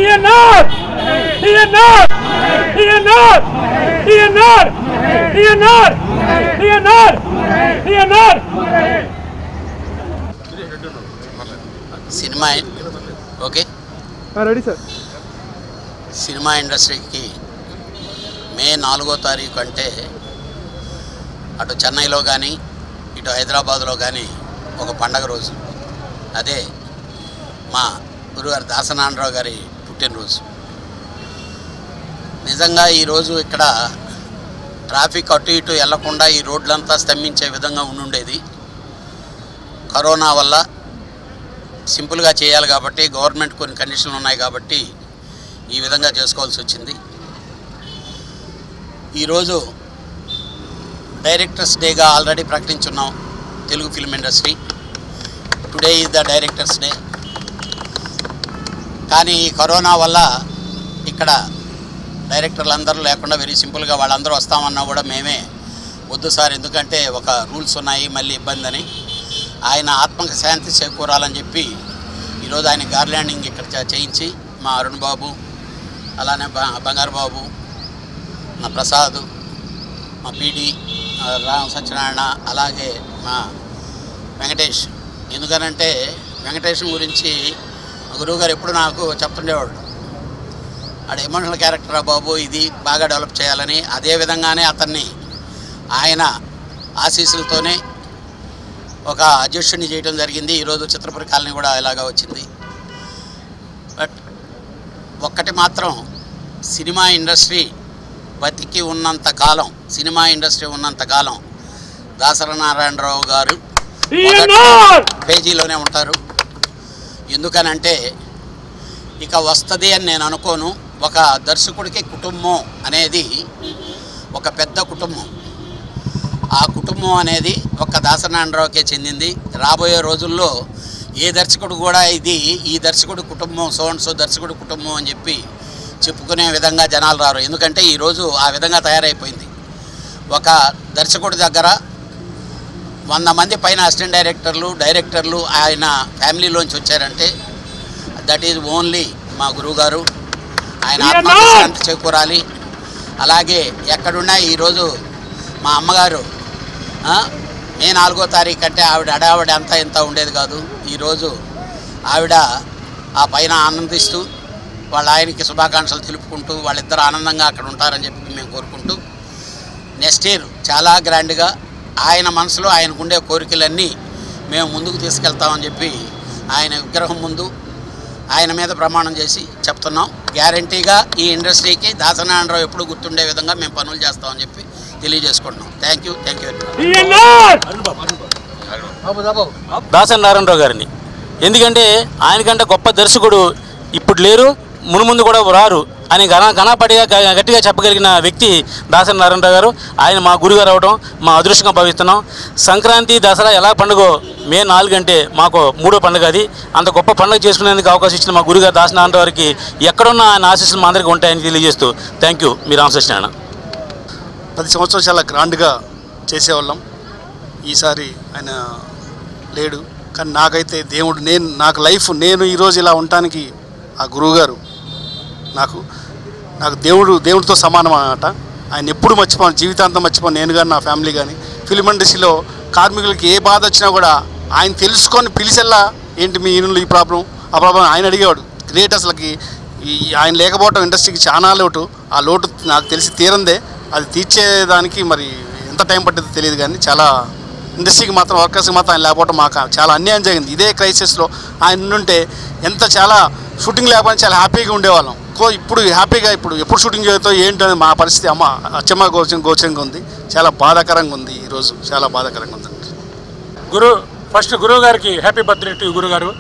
DNR! DNR! DNR! DNR! DNR! DNR! DNR! Cinema okay ready sir cinema ఇండస్ట్రీకి May నాలుగో తారీఖు అంటే అటు చెన్నైలో కానీ ఇటు హైదరాబాద్లో కానీ ఒక పండగ రోజు అదే మా గురుగారు దాసనారాయణరావు గారి పుట్టినరోజు నిజంగా ఈరోజు ఇక్కడ ట్రాఫిక్ అటు ఇటు వెళ్లకుండా ఈ రోడ్లంతా స్తంభించే విధంగా ఉండుండేది కరోనా వల్ల సింపుల్గా చేయాలి కాబట్టి గవర్నమెంట్ కొన్ని కండిషన్లు ఉన్నాయి కాబట్టి ఈ విధంగా చేసుకోవాల్సి వచ్చింది ఈరోజు డైరెక్టర్స్ డేగా ఆల్రెడీ ప్రకటించున్నాం Telugu film industry today is the directors day కానీ ఈ కరోనా వల్ల ఇక్కడ డైరెక్టర్లు అందరూ లేకుండా వెరీ సింపుల్గా వాళ్ళందరూ వస్తామన్నా కూడా మేమే వద్దు సార్ ఎందుకంటే ఒక రూల్స్ ఉన్నాయి మళ్ళీ ఇబ్బంది అని ఆయన ఆత్మక శాంతి చేకూరాలని చెప్పి ఈరోజు ఆయన గార్లాండింగ్ ఇక్కడ చే- చేయించి మా అరుణ్ బాబు అలానే బ- బంగారు బాబు మా ప్రసాద్ మా పీడి రామ సత్యనారాయణ అలాగే మా వెంకటేష్ ఎందుకనంటే వెంకటేష్ గురించి మా గురువుగారు ఎప్పుడు నాకు చెప్తుండేవాడు ఆడ ఎమోషనల్ క్యారెక్టర్ బాబు ఇది బాగా డెవలప్ చేయాలని అదే విధంగానే అతన్ని ఆయన ఆశీస్సులతోనే ఒక అధ్యక్షుడిని చేయడం జరిగింది ఈరోజు చిత్రపురి కాలనీ కూడా ఇలాగా వచ్చింది బట్ ఒక్కటి మాత్రం సినిమా ఇండస్ట్రీ బతికి ఉన్నంత కాలం సినిమా ఇండస్ట్రీ ఉన్నంత కాలం దాసర నారాయణరావు గారు DNR! పేజీలోనే ఉంటారు ఎందుకనంటే ఇక వస్తుంది అని నేను అనుకోను ఒక దర్శకుడికి కుటుంబం అనేది ఒక పెద్ద కుటుంబం ఆ కుటుంబం అనేది ఒక దాసనారాయణరావుకే చెందింది రాబోయే రోజుల్లో ఏ దర్శకుడు కూడా ఇది ఈ దర్శకుడి కుటుంబం సో అండ్ సో దర్శకుడి కుటుంబం అని చెప్పి చెప్పుకునే విధంగా జనాలు రారు ఎందుకంటే ఈరోజు ఆ విధంగా తయారైపోయింది ఒక దర్శకుడి దగ్గర వంద మంది పైన అసిస్టెంట్ డైరెక్టర్లు డైరెక్టర్లు ఆయన ఫ్యామిలీలోంచి వచ్చారంటే దట్ ఈజ్ ఓన్లీ మా గురువుగారు ఆయన ఆత్మకి శాంతి చేకూరాలి అలాగే ఎక్కడున్నా ఈరోజు మా అమ్మగారు ఆ, మే నాలుగో తారీఖు అంటే ఆవిడ అడావిడ అంతా ఇంత ఉండేది కాదు ఈరోజు ఆవిడ ఆ పైన ఆనందిస్తూ వాళ్ళ ఆయనకి శుభాకాంక్షలు తెలుపుకుంటూ వాళ్ళిద్దరు ఆనందంగా అక్కడ ఉంటారని చెప్పి మేము కోరుకుంటూ నెక్స్ట్ ఇయర్ చాలా గ్రాండ్గా ఆయన మనసులో ఆయనకుండే కోరికలన్నీ మేము ముందుకు తీసుకెళ్తామని చెప్పి ఆయన విగ్రహం ముందు ఆయన మీద ప్రమాణం చేసి చెప్తున్నాం గ్యారంటీగా ఈ ఇండస్ట్రీకి దాసనారాయణరావు ఎప్పుడు గుర్తుండే విధంగా మేము పనులు చేస్తామని చెప్పి తెలియజేసుకుంటున్నాం thank you thank you very much DNR! Dasan Narayanarao గారిని ఎందుకంటే ఆయనకంటే గొప్ప దర్శకుడు ఇప్పుడు లేరు మునుముందు కూడా రారు అని ఘన ఘనపడిగా గ- గట్టిగా చెప్పగలిగిన వ్యక్తి దాసరి నారాయణరావు గారు ఆయన మా గురుగారు అవడం మా అదృష్టంగా భావిస్తున్నాం సంక్రాంతి దసరా ఎలా పండుగో మే నాలుగు అంటే మాకు మూడో పండుగ అది అంత గొప్ప పండుగ చేసుకునేందుకు అవకాశం ఇచ్చిన మా గురుగారు దాసరి నారాయణరావు గారికి ఎక్కడున్న ఆయన ఆశీస్సులు మా అందరికీ ఉంటాయని తెలియజేస్తూ థ్యాంక్ యూ మీ రామకృష్ణ ప్రతి సంవత్సరం చాలా గ్రాండ్గా చేసేవాళ్ళం ఈసారి ఆయన లేడు కానీ నాకైతే దేవుడు నేను నాకు లైఫ్ నేను ఈరోజు ఇలా ఉండటానికి ఆ గురువుగారు నాకు నాకు దేవుడు దేవుడితో సమానం అన్నమాట ఆయన ఎప్పుడు మర్చిపోను జీవితాంతం మర్చిపోను నేను కానీ నా ఫ్యామిలీ కానీ ఫిలిం ఇండస్ట్రీలో కార్మికులకి ఏ బాధ వచ్చినా కూడా ఆయన తెలుసుకొని పిలిచెల్లా ఏంటి మీ ఈయనలో ఈ ప్రాబ్లం ఆ ప్రాబ్లం ఆయన అడిగేవాడు గ్రేట్ అసలుకి ఈ ఆయన లేకపోవడం ఇండస్ట్రీకి చాలా లోటు ఆ లోటు నాకు తెలిసి తీరందే అది తీర్చేదానికి మరి ఎంత టైం పట్టిందో తెలియదు కానీ చాలా ఇండస్ట్రీకి మాత్రం వర్కర్స్కి మాత్రం ఆయన లేకపోవడం మాకు చాలా అన్యాయం జరిగింది ఇదే క్రైసిస్లో ఆయన ఉంటే ఎంత చాలా షూటింగ్ లేకపోతే చాలా హ్యాపీగా ఉండేవాళ్ళం కో ఇప్పుడు హ్యాపీగా ఇప్పుడు ఎప్పుడు షూటింగ్ చేతో ఏంటనేది మా పరిస్థితి అమ్మ అచ్చమ్మ గోచరం గోచరంగా ఉంది చాలా బాధాకరంగా ఉంది ఈరోజు చాలా బాధాకరంగా ఉంది గురు ఫస్ట్ గురువు గారికి హ్యాపీ బర్త్డే టు గురువు గారు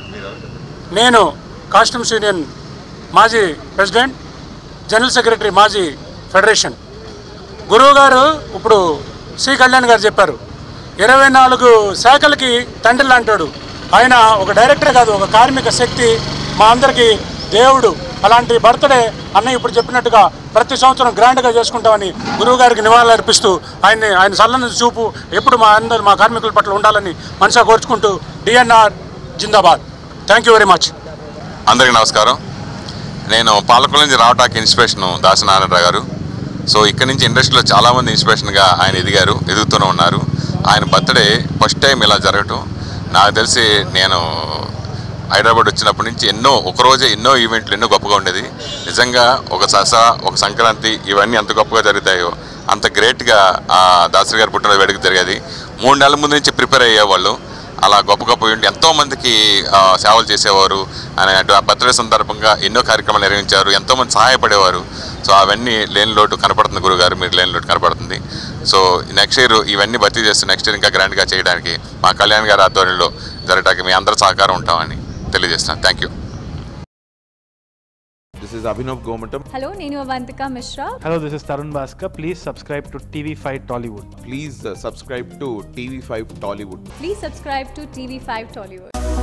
నేను కాస్ట్యూమ్స్ యూనియన్ మాజీ ప్రెసిడెంట్ జనరల్ సెక్రటరీ మాజీ ఫెడరేషన్ గురువు గారు ఇప్పుడు సి కళ్యాణ్ గారు చెప్పారు ఇరవై నాలుగు శాఖలకి తండ్రి లాంటాడు ఆయన ఒక డైరెక్టర్ కాదు ఒక కార్మిక శక్తి మా అందరికీ దేవుడు అలాంటి బర్త్డే అన్నయ్య ఇప్పుడు చెప్పినట్టుగా ప్రతి సంవత్సరం గ్రాండ్గా చేసుకుంటామని గురువు గారికి నివాళులు అర్పిస్తూ ఆయన్ని ఆయన సల్లని చూపు ఎప్పుడు మా అందరు మా కార్మికుల పట్ల ఉండాలని మనసా కోరుచుకుంటూ డిఎన్ఆర్ జిందాబాద్ థ్యాంక్ యూ వెరీ మచ్ అందరికీ నమస్కారం నేను పాలకుల నుంచి రావటానికి ఇన్స్పిరేషన్ దాసనారాయణరావు గారు సో ఇక్కడ నుంచి ఇండస్ట్రీలో చాలామంది ఇన్స్పిరేషన్గా ఆయన ఎదిగారు ఎదుగుతూనే ఉన్నారు ఆయన బర్త్డే ఫస్ట్ టైం ఇలా జరగటం నాకు తెలిసి నేను హైదరాబాద్ వచ్చినప్పటి నుంచి ఎన్నో ఒకరోజే ఎన్నో ఈవెంట్లు ఎన్నో గొప్పగా ఉండేది నిజంగా ఒక ససా ఒక సంక్రాంతి ఇవన్నీ ఎంత గొప్పగా జరుగుతాయో అంత గ్రేట్గా ఆ దాసరి గారి పుట్టిన వేడుక జరిగేది మూడు నెలల ముందు నుంచి ప్రిపేర్ అయ్యేవాళ్ళు అలా గొప్ప గొప్ప ఈవెంట్ ఎంతోమందికి ఆ, సేవలు చేసేవారు అనే అటు ఆ బర్త్డే సందర్భంగా ఎన్నో కార్యక్రమాలు నిర్వహించారు ఎంతోమంది సహాయపడేవారు సో అవన్నీ లేని లోటు కనపడుతుంది గురుగారు మీరు లేని లోటు కనపడుతుంది సో నెక్స్ట్ ఇయర్ ఇవన్నీ భర్తీ చేస్తూ నెక్స్ట్ ఇయర్ ఇంకా గ్రాండ్గా చేయడానికి మా కళ్యాణ్ గారి ఆధ్వర్యంలో జరగడానికి మీ అందరి సహకారం ఉంటామని తెలియజేస్తున్నాను thank you This is Abhinav Gomatam. Hello నేను Avantika Mishra Hello, this is Tarun Bhaskar. Please subscribe to TV5 Tollywood. Please uh, subscribe to TV5 Tollywood. Please subscribe to TV five Tollywood